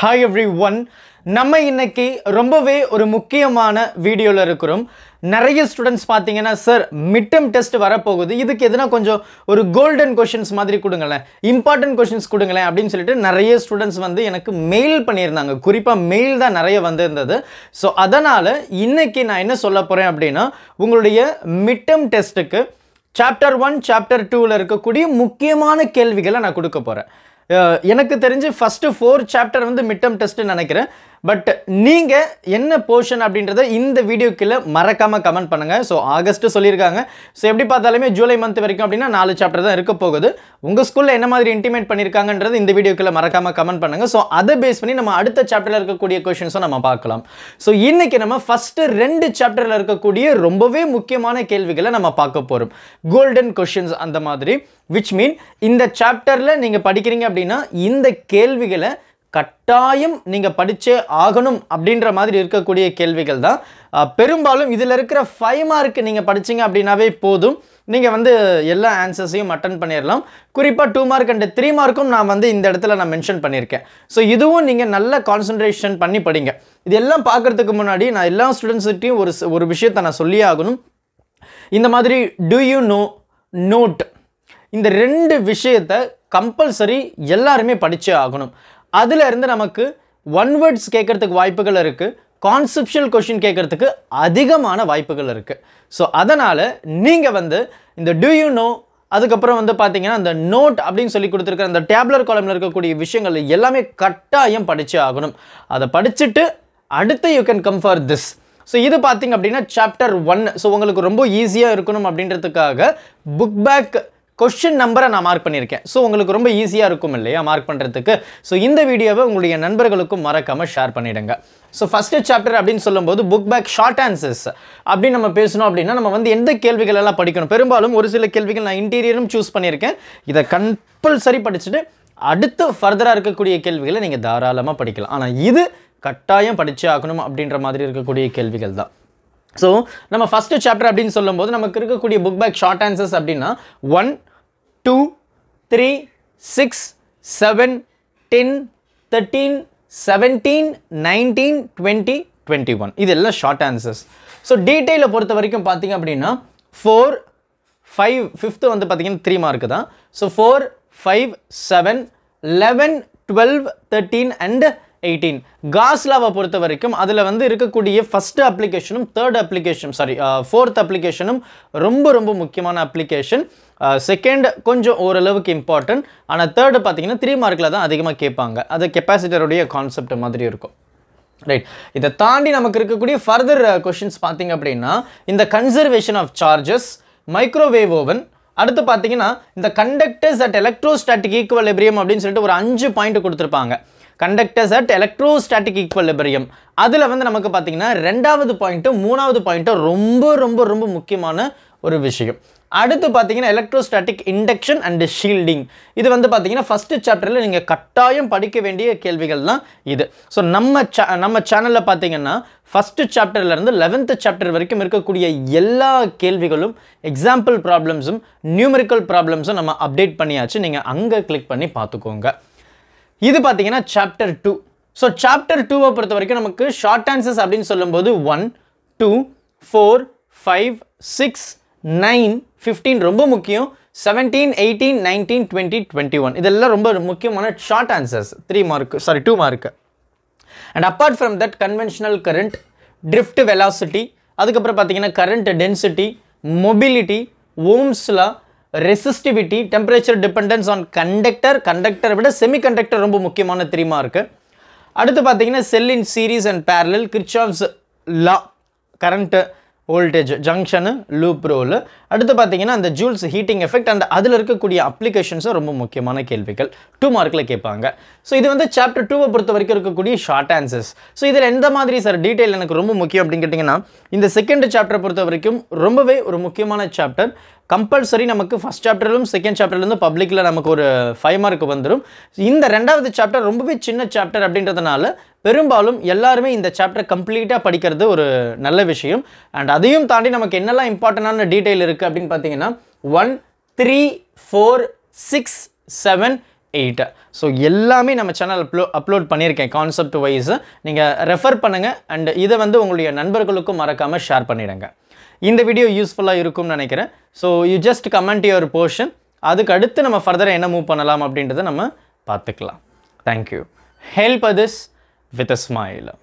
hi every one நம்ம இன்னைக்கு ரொம்பவே ஒரு முக்கியமான வீடியோவில் இருக்கிறோம் நிறைய ஸ்டூடெண்ட்ஸ் பார்த்தீங்கன்னா சார் மிட்டம் டெஸ்ட் வரப்போகுது இதுக்கு எதுனா கொஞ்சம் ஒரு கோல்டன் கொஷின்ஸ் மாதிரி கொடுங்களேன் இம்பார்ட்டன்ட் கொஷின்ஸ் கொடுங்களேன் அப்படின்னு சொல்லிட்டு நிறைய ஸ்டூடெண்ட்ஸ் வந்து எனக்கு மெயில் பண்ணியிருந்தாங்க குறிப்பாக மெயில் தான் நிறைய வந்திருந்தது ஸோ அதனால் இன்னைக்கு நான் என்ன சொல்ல போகிறேன் அப்படின்னா உங்களுடைய மிட்டம் டெஸ்ட்டுக்கு சாப்டர் ஒன் சாப்டர் டூவில் இருக்கக்கூடிய முக்கியமான கேள்விகளை நான் கொடுக்க போகிறேன் எனக்கு தெரிஞ்சு ஃபஸ்ட்டு ஃபோர் சாப்டர் வந்து மிட்டம் டெஸ்ட்டு நினைக்கிறேன் பட் நீங்கள் என்ன போர்ஷன் அப்படின்றத இந்த வீடியோக்குள்ள மறக்காமல் கமெண்ட் பண்ணுங்கள் ஸோ ஆகஸ்ட்டு சொல்லியிருக்காங்க ஸோ எப்படி பார்த்தாலுமே ஜூலை மந்த் வரைக்கும் அப்படின்னா நாலு சாப்டர் தான் இருக்க போகுது உங்கள் ஸ்கூலில் என்ன மாதிரி இன்டிமேட் பண்ணியிருக்காங்கன்றது இந்த வீடியோக்குள்ள மறக்காமல் கமெண்ட் பண்ணுங்கள் ஸோ அதை பேஸ் பண்ணி நம்ம அடுத்த சாப்டரில் இருக்கக்கூடிய கொஷின்ஸும் நம்ம பார்க்கலாம் ஸோ இன்னைக்கு நம்ம ஃபஸ்ட்டு ரெண்டு சாப்டரில் இருக்கக்கூடிய ரொம்பவே முக்கியமான கேள்விகளை நம்ம பார்க்க போகிறோம் கோல்டன் கொஷின்ஸ் அந்த மாதிரி விச் மீன் இந்த சாப்டரில் நீங்கள் படிக்கிறீங்க அப்படின்னா இந்த கேள்விகளை கட்டாயம் நீங்கள் படிச்சே ஆகணும் அப்படின்ற மாதிரி இருக்கக்கூடிய கேள்விகள் தான் அஹ், பெரும்பாலும் இதில் இருக்கிற ஃபைவ் மார்க் நீங்கள் படிச்சீங்க அப்படின்னாவே போதும் நீங்கள் வந்து எல்லா ஆன்சர்ஸையும் அட்டன் பண்ணிடலாம் குறிப்பாக டூ மார்க் அண்ட் த்ரீ மார்க்கும் நான் வந்து இந்த இடத்துல நான் மென்ஷன் பண்ணியிருக்கேன் ஸோ இதுவும் நீங்கள் நல்ல கான்சன்ட்ரேஷன் பண்ணி படிங்க இது எல்லாம் பார்க்கறதுக்கு முன்னாடி நான் எல்லா ஸ்டூடெண்ட்ஸ்கிட்டையும் ஒரு ச- ஒரு விஷயத்தை நான் சொல்லியே ஆகணும் இந்த மாதிரி டு யூ நோ நோட் இந்த ரெண்டு விஷயத்தை கம்பல்சரி எல்லாருமே படிச்சே ஆகணும் அதுல இருந்து நமக்கு ஒன் வேர்ட்ஸ் கேட்கறதுக்கு வாய்ப்புகள் இருக்குது கான்செப்ஷுவல் கொஷின் கேட்கறதுக்கு அதிகமான வாய்ப்புகள் இருக்குது ஸோ அதனால் நீங்கள் வந்து இந்த டு யூ நோ அதுக்கப்புறம் வந்து பார்த்தீங்கன்னா அந்த நோட் அப்படின்னு சொல்லி கொடுத்துருக்கிற அந்த டேப்லர் காலமில் இருக்கக்கூடிய விஷயங்கள் எல்லாமே கட்டாயம் படிச்சே ஆகணும் அதை படிச்சுட்டு அடுத்து you can come for this so இது பார்த்தீங்க அப்படின்னா சாப்டர் ஒன் ஸோ உங்களுக்கு ரொம்ப ஈஸியாக இருக்கணும் அப்படின்றதுக்காக புக் பேக் கொஷின் நம்பரை நான் மார்க் பண்ணியிருக்கேன் ஸோ உங்களுக்கு ரொம்ப ஈஸியாக இருக்கும் இல்லையா மார்க் பண்ணுறதுக்கு ஸோ இந்த வீடியோவை உங்களுடைய நண்பர்களுக்கும் மறக்காமல் ஷேர் பண்ணிடுங்க ஸோ ஃபஸ்ட்டு சாப்டர் அப்படின்னு சொல்லும்போது புக் பேக் ஷார்ட் ஆன்சர்ஸ் அப்படின்னு நம்ம பேசணும் அப்படின்னா நம்ம வந்து எந்த கேள்விகள் எல்லாம் படிக்கணும் பெரும்பாலும் ஒரு சில கேள்விகள் நான் இன்டீரியரும் சூஸ் பண்ணியிருக்கேன் இதை கம்பல்சரி படிச்சுட்டு அடுத்து ஃபர்தராக இருக்கக்கூடிய கேள்விகளை நீங்கள் தாராளமாக படிக்கலாம் ஆனால் இது கட்டாயம் படிச்சே ஆகணும் அப்படின்ற மாதிரி இருக்கக்கூடிய கேள்விகள் தான் ஸோ நம்ம ஃபஸ்ட்டு சாப்டர் அப்படின்னு சொல்லும்போது நமக்கு இருக்கக்கூடிய புக் பேக் ஷார்ட் ஆன்சர்ஸ் அப்படின்னா one two three six seven ten thirteen seventeen nineteen twenty twenty one இது எல்லாம் ஷார்ட் ஆன்சர்ஸ் ஸோ டீட்டெயிலை பொறுத்த வரைக்கும் பார்த்தீங்க அப்படின்னா ஃபோர் ஃபைவ் ஃபிஃப்த்து வந்து பார்த்தீங்கன்னா த்ரீ மார்க்கு தான் so four five seven eleven twelve thirteen and eighteen காஸ்லாவை பொறுத்த வரைக்கும் அதில் வந்து இருக்கக்கூடிய ஃபஸ்ட்டு அப்ளிகேஷனும் தேர்ட் அப்ளிகேஷன் சாரி ஃபோர்த் அப்ளிகேஷனும் ரொம்ப ரொம்ப முக்கியமான அப்ளிகேஷன் செகண்ட் கொஞ்சம் ஓரளவுக்கு இம்பார்ட்டன்ட் ஆனால் தேர்டு பார்த்தீங்கன்னா த்ரீ மார்க்கில் தான் அதிகமாக கேட்பாங்க அது கெப்பாசிட்டருடைய கான்செப்ட் மாதிரி இருக்கும் ரைட் இதை தாண்டி நமக்கு இருக்கக்கூடிய ஃபர்தர் கொஷின்ஸ் பார்த்தீங்க அப்படின்னா இந்த conservation of charges microwave oven அடுத்து பார்த்தீங்கன்னா இந்த கண்டக்டர்ஸ் அட் எலக்ட்ரோஸ்டாட்டிக் ஈக்குவலிபிரியம் அப்படின்னு சொல்லிட்டு ஒரு அஞ்சு பாயிண்ட் கொடுத்துருப்பாங்க கண்டக்டர்ஸ் அட் எலக்ட்ரோஸ்டாட்டிக் ஈக்குவலிபிரியம் அதில் வந்து நமக்கு பார்த்தீங்கன்னா ரெண்டாவது பாயிண்ட்டும் மூணாவது பாயிண்ட்டும் ரொம்ப ரொம்ப ரொம்ப முக்கியமான ஒரு விஷயம் அடுத்து பார்த்தீங்கன்னா எலக்ட்ரோஸ்டாட்டிக் இண்டக்ஷன் அண்ட் ஷீல்டிங் இது வந்து பார்த்தீங்கன்னா ஃபஸ்ட்டு சாப்டரில் நீங்கள் கட்டாயம் படிக்க வேண்டிய கேள்விகள் தான் இது ஸோ நம்ம cha- நம்ம சேனலில் பார்த்தீங்கன்னா ஃபஸ்ட்டு சாப்டர்லேருந்து லெவன்த்து சாப்டர் வரைக்கும் இருக்கக்கூடிய எல்லா கேள்விகளும் எக்ஸாம்பிள் ப்ராப்ளம்ஸும் நியூமரிக்கல் ப்ராப்ளம்ஸும் நம்ம அப்டேட் பண்ணியாச்சு நீங்கள் அங்கே கிளிக் பண்ணி பார்த்துக்கோங்க இது பார்த்தீங்கன்னா சாப்டர் டூ ஸோ சாப்டர் டூவை பொறுத்த வரைக்கும் நமக்கு ஷார்ட் ஆன்சர்ஸ் அப்படின்னு சொல்லும்போது one two four five six nine fifteen ரொம்ப முக்கியம் seventeen eighteen nineteen twenty twenty one இதெல்லாம் ரொம்ப முக்கியமான short answers three mark sorry two mark and apart from that conventional current drift velocity அதுக்கப்புறம் பார்த்தீங்கன்னா current density mobility Ohm's law resistivity temperature dependence on conductor கண்டக்டரை விட semiconductor ரொம்ப முக்கியமான three mark அடுத்து பார்த்தீங்கன்னா cell in series and parallel Kirchhoff's law current voltage junction loop rule அடுத்து பார்த்தீங்கன்னா அந்த ஜூல்ஸ் ஹீட்டிங் எஃபெக்ட் அண்ட் அதில் இருக்கக்கூடிய அப்ளிகேஷன்ஸும் ரொம்ப முக்கியமான கேள்விகள் டூ மார்க்கில் கேட்பாங்க ஸோ இது வந்து சாப்டர் டூவை பொறுத்த வரைக்கும் இருக்கக்கூடிய ஷார்ட் ஆன்சர்ஸ் ஸோ இதில் எந்த மாதிரி சார் டீட்டெயில் எனக்கு ரொம்ப முக்கியம் அப்படின்னு கேட்டிங்கன்னா இந்த செகண்ட் சாப்டரை பொறுத்த வரைக்கும் ரொம்பவே ஒரு முக்கியமான சாப்டர் கம்பல்சரி நமக்கு ஃபஸ்ட் சாப்டர்லும் செகண்ட் சாப்டர்லேருந்து பப்ளிக்கில் நமக்கு ஒரு ஃபைவ் மார்க் வந்துடும் இந்த ரெண்டாவது சாப்டர் ரொம்பவே சின்ன சாப்டர் அப்படின்றதுனால பெரும்பாலும் எல்லாருமே இந்த சாப்டர் கம்ப்ளீட்டாக படிக்கிறது ஒரு நல்ல விஷயம் அண்ட் அதையும் தாண்டி நமக்கு என்னெல்லாம் இம்பார்ட்டண்டான டீட்டெயில் இருக்குது அப்படின்னு பார்த்தீங்கன்னா one three four six seven eight so எல்லாமே நம்ம சேனல் அப்லோ அப்லோட் பண்ணியிருக்கேன் கான்செப்ட் வைஸ் நீங்கள் ரெஃபர் பண்ணுங்கள் அண்ட் இதை வந்து உங்களுடைய நண்பர்களுக்கும் மறக்காமல் ஷேர் பண்ணிடுங்க இந்த வீடியோ யூஸ்ஃபுல்லாக இருக்கும்னு நினைக்கிறேன் so you just comment your portion அதுக்கு அடுத்து நம்ம ஃபர்தராக என்ன மூவ் பண்ணலாம் அப்படின்றத நம்ம பார்த்துக்கலாம் thank you help others with a smile